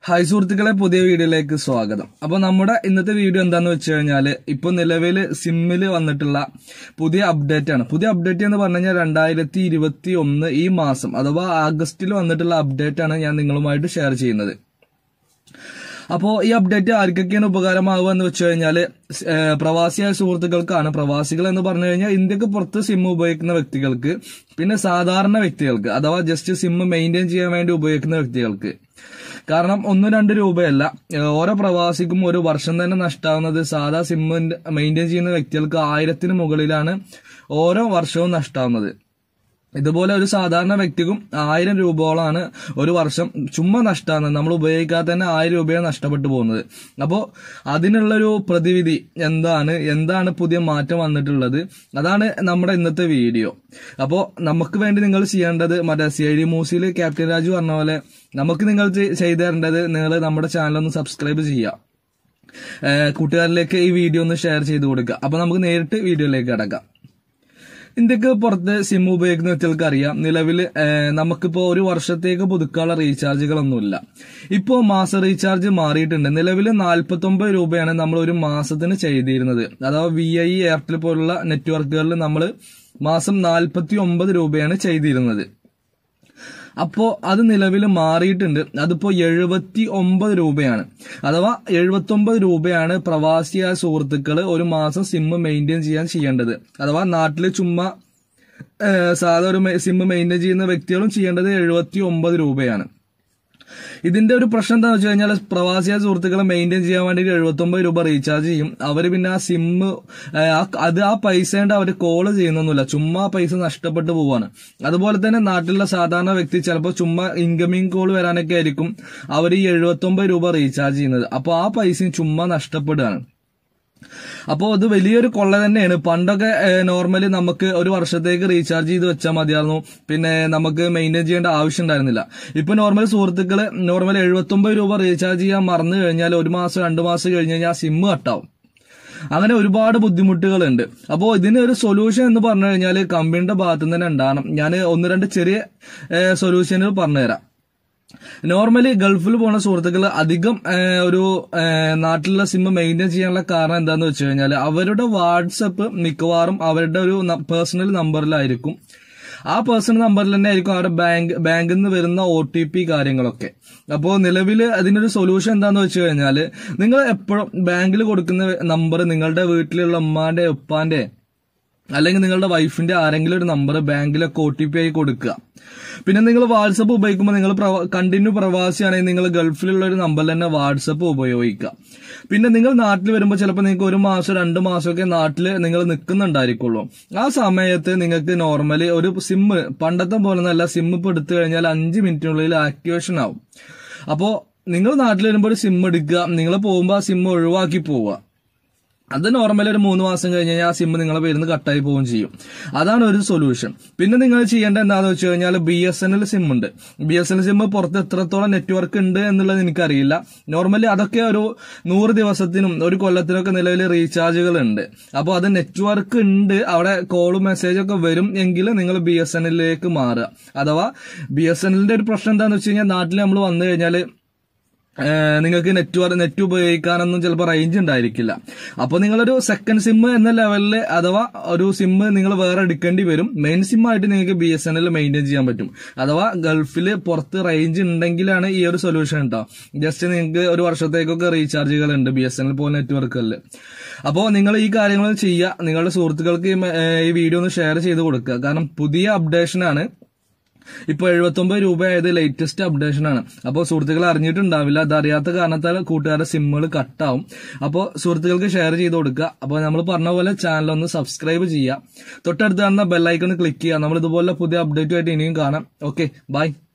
hi സുഹൃത്തുക്കളെ പുതിയ വീഡിയോയിലേക്ക് സ്വാഗതം അപ്പൊ നമ്മുടെ ഇന്നത്തെ വീഡിയോ എന്താന്ന് വെച്ച് കഴിഞ്ഞാല് ഇപ്പൊ നിലവിൽ സിമ്മിൽ വന്നിട്ടുള്ള പുതിയ അപ്ഡേറ്റ് ആണ് പുതിയ അപ്ഡേറ്റ് എന്ന് പറഞ്ഞു കഴിഞ്ഞാൽ രണ്ടായിരത്തി ഇരുപത്തി ഒന്ന് ഈ മാസം അഥവാ ആഗസ്റ്റിൽ വന്നിട്ടുള്ള അപ്ഡേറ്റ് ആണ് ഞാൻ നിങ്ങളുമായിട്ട് ഷെയർ ചെയ്യുന്നത് അപ്പോൾ ഈ അപ്ഡേറ്റ് ആർക്കൊക്കെയാണ് ഉപകാരമാവുക എന്ന് വെച്ച് കഴിഞ്ഞാൽ പ്രവാസിയായ സുഹൃത്തുക്കൾക്കാണ് പ്രവാസികൾ എന്ന് പറഞ്ഞു കഴിഞ്ഞാൽ ഇന്ത്യക്ക് പുറത്ത് സിം ഉപയോഗിക്കുന്ന വ്യക്തികൾക്ക് പിന്നെ സാധാരണ വ്യക്തികൾക്ക് അഥവാ ജസ്റ്റ് സിം മെയിൻറ്റെയിൻ ചെയ്യാൻ വേണ്ടി ഉപയോഗിക്കുന്ന വ്യക്തികൾക്ക് കാരണം ഒന്നും രണ്ട് രൂപയല്ല ഏഹ് ഓരോ പ്രവാസിക്കും ഒരു വർഷം തന്നെ നഷ്ടാവുന്നത് സാധാ സിം മെയിൻറ്റെയിൻ ചെയ്യുന്ന വ്യക്തികൾക്ക് ആയിരത്തിന് മുകളിലാണ് ഓരോ വർഷവും നഷ്ടാവുന്നത് ഇതുപോലെ ഒരു സാധാരണ വ്യക്തിക്കും ആയിരം രൂപയോളാണ് ഒരു വർഷം ചുമ്മാ നഷ്ടമാണ് നമ്മൾ ഉപയോഗിക്കാതെ തന്നെ ആയിരം രൂപയാണ് നഷ്ടപ്പെട്ടു പോകുന്നത് അപ്പോൾ അതിനുള്ളൊരു പ്രതിവിധി എന്താണ് എന്താണ് പുതിയ മാറ്റം വന്നിട്ടുള്ളത് അതാണ് നമ്മുടെ ഇന്നത്തെ വീഡിയോ അപ്പോൾ നമുക്ക് വേണ്ടി നിങ്ങൾ ചെയ്യേണ്ടത് മറ്റേ സി ഐ ഡി മൂസിയിൽ ക്യാപ്റ്റൻ രാജു പറഞ്ഞ പോലെ നമുക്ക് നിങ്ങൾ ചെ- ചെയ്തു തരേണ്ടത് നിങ്ങൾ നമ്മുടെ ചാനൽ ഒന്ന് സബ്സ്ക്രൈബ് ചെയ്യുക ഏഹ് കൂട്ടുകാരിലേക്ക് ഈ വീഡിയോ ഒന്ന് ഷെയർ ചെയ്ത് കൊടുക്കുക അപ്പോൾ നമുക്ക് നേരിട്ട് വീഡിയോയിലേക്ക് കിടക്കാം ഇന്ത്യക്ക് പുറത്ത് സിം ഉപയോഗിക്കുന്ന വ്യക്തികൾക്ക് അറിയാം നിലവിൽ നമുക്കിപ്പോ ഒരു വർഷത്തേക്ക് പുതുക്കാനുള്ള റീചാർജുകളൊന്നുമില്ല ഇപ്പോൾ മാസ റീചാർജ് മാറിയിട്ടുണ്ട് നിലവിൽ നാൽപ്പത്തി ഒമ്പത് രൂപയാണ് നമ്മൾ ഒരു മാസത്തിന് ചെയ്തിരുന്നത് അഥവാ വി ഐ എയർടെൽ പോലുള്ള നെറ്റ്വർക്കുകളിൽ നമ്മൾ മാസം നാൽപ്പത്തി ഒമ്പത് രൂപയാണ് ചെയ്തിരുന്നത് അപ്പോ അത് നിലവിൽ മാറിയിട്ടുണ്ട് അതിപ്പോ എഴുപത്തി ഒമ്പത് രൂപയാണ് അഥവാ എഴുപത്തി ഒമ്പത് രൂപയാണ് പ്രവാസിയായ സുഹൃത്തുക്കൾ ഒരു മാസം സിം മെയിൻറ്റെയിൻ ചെയ്യാൻ ചെയ്യേണ്ടത് അഥവാ നാട്ടില് ചുമ്മാ ഏഹ്, സാധാ ഒരു സിം മെയിൻറ്റെയിൻ ചെയ്യുന്ന വ്യക്തികളും ചെയ്യേണ്ടത് എഴുപത്തി ഒമ്പത് രൂപയാണ് ഇതിന്റെ ഒരു പ്രശ്നം എന്താണെന്ന് വെച്ച് കഴിഞ്ഞാൽ പ്രവാസിയായ സുഹൃത്തുക്കളെ മെയിൻറ്റെയിൻ ചെയ്യാൻ വേണ്ടിയിട്ട് എഴുപത്തൊമ്പത് രൂപ റീചാർജ് ചെയ്യും അവർ പിന്നെ ആ സിം അത് ആ പൈസ കൊണ്ട് അവർ കോള് ചെയ്യുന്നൊന്നുമില്ല ചുമ്മാ ആ പൈസ നഷ്ടപ്പെട്ടു പോവാണ് അതുപോലെ തന്നെ നാട്ടിലുള്ള സാധാരണ വ്യക്തി ചിലപ്പോൾ ചുമ്മാ ഇൻകമിങ് കോൾ വരാനൊക്കെ ആയിരിക്കും അവർ ഈ എഴുപത്തൊമ്പത് രൂപ റീചാർജ് ചെയ്യുന്നത് അപ്പോൾ ആ പൈസയും ചുമ്മാ നഷ്ടപ്പെടുകയാണ് അപ്പോൾ അത് വലിയൊരു കൊള്ള തന്നെയാണ് പണ്ടൊക്കെ നോർമലി നമുക്ക് ഒരു വർഷത്തേക്ക് റീചാർജ് ചെയ്ത് വെച്ചാൽ മതിയായിരുന്നു പിന്നെ നമുക്ക് മെയിൻറ്റെയിൻ ചെയ്യേണ്ട ആവശ്യം ഉണ്ടായിരുന്നില്ല ഇപ്പൊ നോർമൽ സുഹൃത്തുക്കള് നോർമൽ എഴുപത്തൊമ്പത് രൂപ റീചാർജ് ചെയ്യാൻ മറന്നു കഴിഞ്ഞാൽ ഒരു മാസം രണ്ട് മാസം കഴിഞ്ഞ് കഴിഞ്ഞാൽ സിം കട്ടാവും അങ്ങനെ ഒരുപാട് ബുദ്ധിമുട്ടുകളുണ്ട് അപ്പോൾ ഇതിന് ഒരു സൊല്യൂഷൻ എന്ന് പറഞ്ഞു കഴിഞ്ഞാൽ കമ്പനിയുടെ ഭാഗത്തു നിന്ന് തന്നെ ഉണ്ടാകണം ഞാൻ ഒന്ന് രണ്ട് ചെറിയ സൊല്യൂഷനുകൾ പറഞ്ഞുതരാം നോർമലി ഗൾഫിൽ പോകുന്ന സുഹൃത്തുക്കൾ അധികം ഏഹ്, ഒരു ഏഹ്, നാട്ടിലുള്ള സിം മെയിൻറ്റെയിൻ ചെയ്യാനുള്ള കാരണം എന്താന്ന് വെച്ച് കഴിഞ്ഞാൽ അവരുടെ വാട്സപ്പ് മിക്കവാറും അവരുടെ ഒരു പേഴ്സണൽ നമ്പറിലായിരിക്കും ആ പേഴ്സണൽ നമ്പറിൽ തന്നെ ആയിരിക്കും അവരുടെ ബാങ്ക് ബാങ്കിൽ നിന്ന് വരുന്ന ഒ ടി പി കാര്യങ്ങളൊക്കെ അപ്പോൾ നിലവിൽ അതിനൊരു സൊല്യൂഷൻ എന്താന്ന് വെച്ച് കഴിഞ്ഞാൽ നിങ്ങൾ എപ്പോഴും ബാങ്കിൽ കൊടുക്കുന്ന നമ്പർ നിങ്ങളുടെ വീട്ടിലുള്ള ഉമ്മാന്റെ ഉപ്പാന്റെ അല്ലെങ്കിൽ നിങ്ങളുടെ വൈഫിന്റെ ആരെങ്കിലും ഒരു നമ്പർ ബാങ്കിലൊക്കെ ഒ ടി പി ആയി കൊടുക്കുക പിന്നെ നിങ്ങൾ വാട്സപ്പ് ഉപയോഗിക്കുമ്പോൾ നിങ്ങൾ കണ്ടിന്യൂ പ്രവാസിയാണെങ്കിൽ നിങ്ങൾ ഗൾഫിലുള്ള ഒരു നമ്പറിൽ തന്നെ വാട്സപ്പ് ഉപയോഗിക്കുക പിന്നെ നിങ്ങൾ നാട്ടിൽ വരുമ്പോൾ ചിലപ്പോൾ നിങ്ങൾക്ക് ഒരു മാസം രണ്ട് മാസമൊക്കെ നാട്ടിൽ നിങ്ങൾ നിൽക്കുന്നുണ്ടായിരിക്കുള്ളൂ ആ സമയത്ത് നിങ്ങൾക്ക് നോർമലി ഒരു സിം പണ്ടത്തെ പോലെ നല്ല സിം ഇപ്പോൾ എടുത്തു കഴിഞ്ഞാൽ അഞ്ച് മിനിറ്റിനുള്ളിൽ ആക്ടിവേഷൻ ആവും അപ്പോൾ നിങ്ങൾ നാട്ടിൽ വരുമ്പോൾ ഒരു സിം എടുക്കുക നിങ്ങൾ പോകുമ്പോൾ ആ സിം ഒഴിവാക്കി പോവുക അത് നോർമലി ഒരു മൂന്ന് മാസം കഴിഞ്ഞ് കഴിഞ്ഞാൽ ആ സിം നിങ്ങളെ പേരിൽ നിന്ന് കട്ടായി പോവുകയും ചെയ്യും അതാണ് ഒരു സൊല്യൂഷൻ പിന്നെ നിങ്ങൾ ചെയ്യേണ്ട എന്താണെന്ന് വെച്ച് കഴിഞ്ഞാൽ B S N L sim ഉണ്ട് B S N L sim പുറത്ത് എത്രത്തോളം നെറ്റ്വർക്ക് ഉണ്ട് എന്നുള്ളത് എനിക്കറിയില്ല നോർമലി അതൊക്കെ ഒരു നൂറ് ദിവസത്തിനും ഒരു കൊല്ലത്തിനൊക്കെ നിലവിൽ റീചാർജുകൾ ഉണ്ട് അപ്പോൾ അത് നെറ്റ്വർക്ക് ഉണ്ട് അവിടെ കോളും മെസ്സേജ് ഒക്കെ വരും എങ്കിൽ നിങ്ങൾ ബി എസ് എൻ എല്ലിലേക്ക് മാറുക അഥവാ ബി എസ് എൻ എല്ലിന്റെ ഒരു പ്രശ്നം എന്താണെന്ന് വെച്ച് കഴിഞ്ഞാൽ നാട്ടിൽ നമ്മൾ വന്നു കഴിഞ്ഞാൽ ഏഹ് നിങ്ങൾക്ക് നെറ്റ്വർക്ക് നെറ്റ് ഉപയോഗിക്കാനൊന്നും ചിലപ്പോൾ റേഞ്ച് ഉണ്ടായിരിക്കില്ല അപ്പോൾ നിങ്ങളൊരു സെക്കൻഡ് സിം എന്ന ലെവലിൽ അഥവാ ഒരു സിം നിങ്ങൾ വേറെ എടുക്കേണ്ടി വരും മെയിൻ സിം ആയിട്ട് നിങ്ങൾക്ക് B S N L maintain ചെയ്യാൻ പറ്റും അഥവാ ഗൾഫിൽ പുറത്ത് റേഞ്ച് ഉണ്ടെങ്കിലാണ് ഈ ഒരു സൊല്യൂഷൻ ഉണ്ടാവും ജസ്റ്റ് നിങ്ങൾക്ക് ഒരു വർഷത്തേക്കൊക്കെ റീചാർജുകൾ ഉണ്ട് ബി എസ് എൻ എൽ പോലെ നെറ്റ്വർക്കുകളിൽ അപ്പോൾ നിങ്ങൾ ഈ കാര്യങ്ങൾ ചെയ്യുക നിങ്ങളുടെ സുഹൃത്തുക്കൾക്ക് ഈ മ- ഏഹ് ഈ വീഡിയോ ഒന്ന് ഷെയർ ചെയ്ത് കൊടുക്കുക കാരണം പുതിയ അപ്ഡേഷനാണ് ഇപ്പൊ എഴുപത്തൊമ്പത് രൂപയായത് ലേറ്റസ്റ്റ് അപ്ഡേഷൻ ആണ് അപ്പോൾ സുഹൃത്തുക്കൾ അറിഞ്ഞിട്ടുണ്ടാവില്ല അത് അറിയാത്ത കാരണത്താൽ കൂട്ടുകാരുടെ സിമ്മുകൾ കട്ടാവും അപ്പോൾ സുഹൃത്തുക്കൾക്ക് ഷെയർ ചെയ്ത് കൊടുക്കുക അപ്പോൾ നമ്മൾ പറഞ്ഞ പോലെ ചാനൽ ഒന്ന് സബ്സ്ക്രൈബ് ചെയ്യുക തൊട്ടടുത്ത് കാണുന്ന ബെല്ലൈക്കൺ ക്ലിക്ക് ചെയ്യുക നമ്മൾ ഇതുപോലെ പുതിയ അപ്ഡേറ്റുമായിട്ട് ഇനിയും കാണാം ഓക്കെ ബൈ